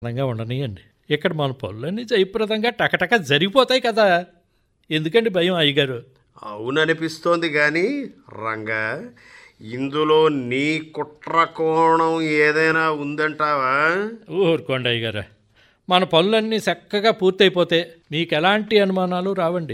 అందంగా ఉండనియండి ఇక్కడ మన పనులన్నీ జయప్రదంగా టకటక జరిగిపోతాయి కదా ఎందుకండి భయం అయ్యగారు అవుననిపిస్తోంది కానీ రంగా ఇందులో నీ కుట్ర కోణం ఏదైనా ఉందంటావా ఊరుకోండి అయ్యగారు మన పనులన్నీ చక్కగా పూర్తయిపోతే మీకు ఎలాంటి అనుమానాలు రావండి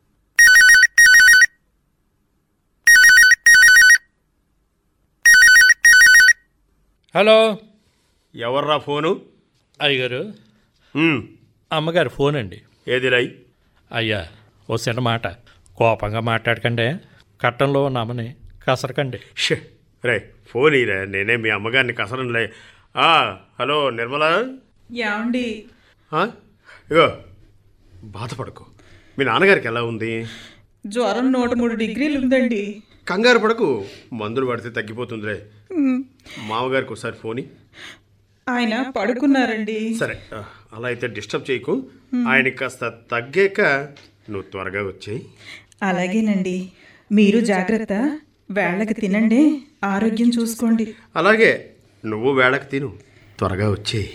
హలో ఎవర్రా ఫోను అయ్యగారు ఉమ్, అమ్మగారు ఫోన్ అండి ఏదిలై అయ్యా ఓ చిన్న మాట కోపంగా మాట్లాడకండి కట్టంలో ఉన్నామని కసరకండి షే రే ఫోన్ ఇరా నేనే మీ అమ్మగారిని కసరంలే ఆ, హలో నిర్మలా యాండి ఆ? ఇగో బాధపడకు మీ నాన్నగారికి ఎలా ఉంది జ్వరం నూట మూడు డిగ్రీలు ఉందండి కంగారు పడకు మందులు పడితే తగ్గిపోతుందిలే మామగారికి ఒకసారి ఫోని ఆయన పడుకున్నారండి సరే ఆ, అలా అయితే డిస్టర్బ్ చేయకు ఆయనకి కాస్త తగ్గాక నువ్వు త్వరగా వచ్చేయి అలాగేనండి మీరు జాగ్రత్త వేళ్ళకి తినండి ఆరోగ్యం చూసుకోండి అలాగే నువ్వు వేళకు తిను త్వరగా వచ్చేయి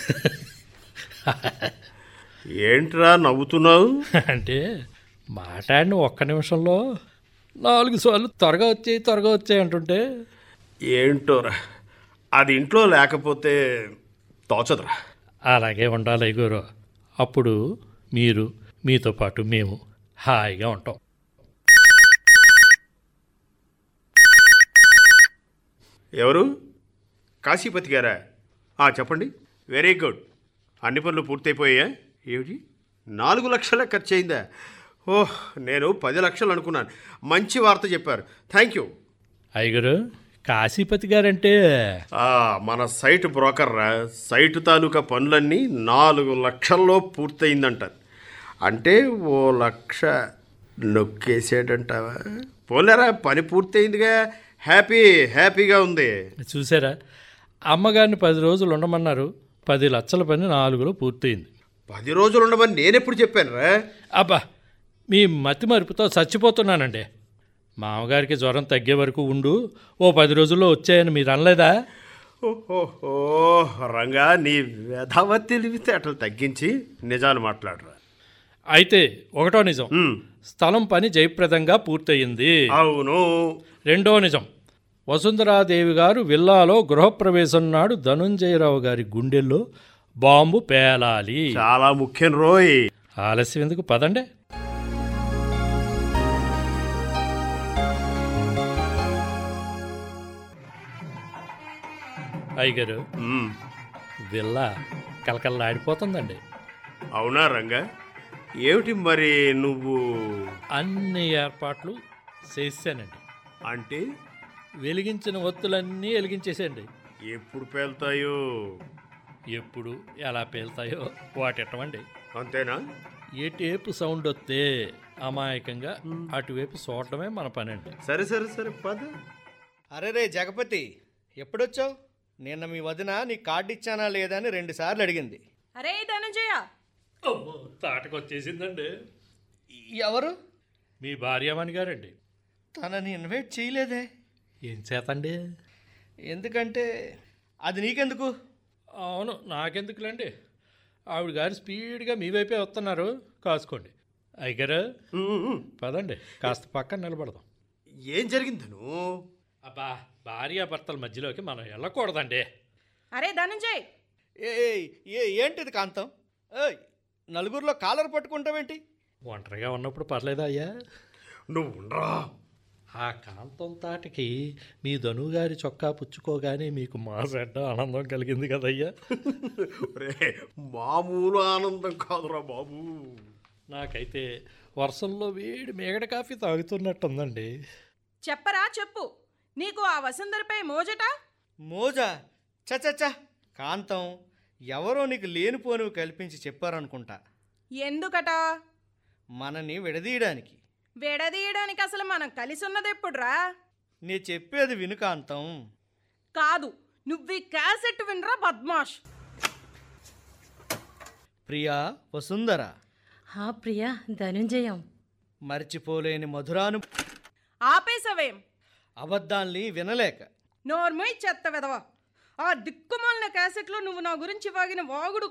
ఏంట్రా నవ్వుతున్నావు అంటే మాట్లాడిన ఒక్క నిమిషంలో నాలుగు సార్లు త్వరగా వచ్చాయి త్వరగా వచ్చాయి అంటుంటే ఏంటోరా అది ఇంట్లో లేకపోతే తోచదురా అలాగే ఉండాలి గురు అప్పుడు మీరు మీతో పాటు మేము హాయిగా ఉంటాం ఎవరు కాశీపతి గారా ఆ, చెప్పండి వెరీ గుడ్ అన్ని పనులు పూర్తయిపోయాయా ఏమిటి నాలుగు లక్షల ఖర్చు అయిందా ఓహ్ నేను పది లక్షలు అనుకున్నాను మంచి వార్త చెప్పారు థ్యాంక్ యూ అయ్యగారు కాశీపతి గారంటే ఆ, మన సైట్ బ్రోకర్ రా సైట్ తాలూకా పనులన్నీ నాలుగు లక్షల్లో పూర్తయిందంట అంటే ఓ లక్ష నొక్కేసాడంటావా పోలేరా పని పూర్తయిందిగా హ్యాపీ హ్యాపీగా ఉంది చూసారా అమ్మగారిని పది రోజులు ఉండమన్నారు పది లక్షల పని నాలుగులో పూర్తయింది పది రోజులు ఉండమని నేనెప్పుడు చెప్పాను రా అబ్బా మీ మతి మరుపుతో చచ్చిపోతున్నానండి మామగారికి జ్వరం తగ్గే వరకు ఉండు ఓ పది రోజుల్లో వచ్చాయని మీరు అనలేదా ఓహో రంగా నీ వ్యధవ తెలివితే అట్లా తగ్గించి నిజాలు మాట్లాడరా అయితే ఒకటో నిజం ఉమ్, స్థలం పని జయప్రదంగా పూర్తయింది అవును రెండో నిజం వసుంధరాదేవి గారు విల్లాలో గృహప్రవేశం నాడు ధనుంజయరావు గారి గుండెల్లో బాంబు పేలాలి చాలా ముఖ్యం రోయ్ ఆలస్యం ఎందుకు పదండి అయ్యగారు ఉమ్, విల్లా కలకల్లాడిపోతుందండి అవునా రంగా ఏమిటి మరి నువ్వు అన్ని ఏర్పాట్లు చేశానండి అంటే వెలిగించిన ఒత్తులన్నీ వెలిగించేసేయండి ఎప్పుడు పేలుతాయో ఎప్పుడు ఎలా పేలుతాయో వాటెట్టమండి అంతేనా ఎటేపు సౌండ్ వస్తే అమాయకంగా అటువైపు చూడటమే మన పని అండి సరే సరే సరే పద అరే రే జగపతి ఎప్పుడొచ్చావు నిన్న మీ వదిన నీ కార్డు ఇచ్చానా లేదా అని రెండుసార్లు అడిగింది అరే ధనంజయ అమ్మో తాటకొచ్చేసిందండి ఎవరు మీ భార్యమణి గారండి తనని ఇన్వైట్ చేయలేదే ఏం చేతండి ఎందుకంటే అది నీకెందుకు అవును నాకెందుకులేండి ఆవిడ గారు స్పీడ్గా మీ వైపే వస్తున్నారు కాసుకోండి అయ్యగారు ఉమ్, ఉమ్. పదండి కాస్త పక్కన నిలబడదాం ఏం జరిగిందను అబ్బా భార్యాభర్తల మధ్యలోకి మనం వెళ్ళకూడదండి అరే ధనంజయ్ ఏ ఏ- ఏ ఏంటిది కాంతం ఏయ్ నలుగురిలో కాలర్ పట్టుకుంటావేంటి ఒంటరిగా ఉన్నప్పుడు పర్లేదా అయ్యా నువ్వు ఉండరా ఆ కాంతం తాటికి మీ ధనుగారి చొక్కా పుచ్చుకోగానే మీకు మా చెడ్డ ఆనందం కలిగింది కదయ్యా రే మామూలు ఆనందం కాదురా బాబు నాకైతే వర్షంలో వేడి మేగడ కాఫీ తాగుతున్నట్టుందండి చెప్పరా చెప్పు నీకు ఆ వసుంధరపై మోజట మోజా చచ్చ కాంతం ఎవరో నీకు లేనిపోనివి కల్పించి చెప్పారనుకుంటా ఎందుకట మనని విడదీయడానికి విడదీయడానికి అసలు మనం కలిసి ఉన్నది ఎప్పుడురా నే చెప్పేది విను కాంతం కాదు నువ్వు ఈ క్యాసెట్ వినరా బద్మాష్ ప్రియా వసుంధర హా ప్రియా ధనుంజయం మర్చిపోలేని మధురాను ఆపేసవేం అబద్ధాల్ని వినలేక నోర్మోయ్ చెత్త వెదవ ఆ దిక్కుమాలిన క్యాసెట్లో నువ్వు నా గురించి వాగిన వాగుడు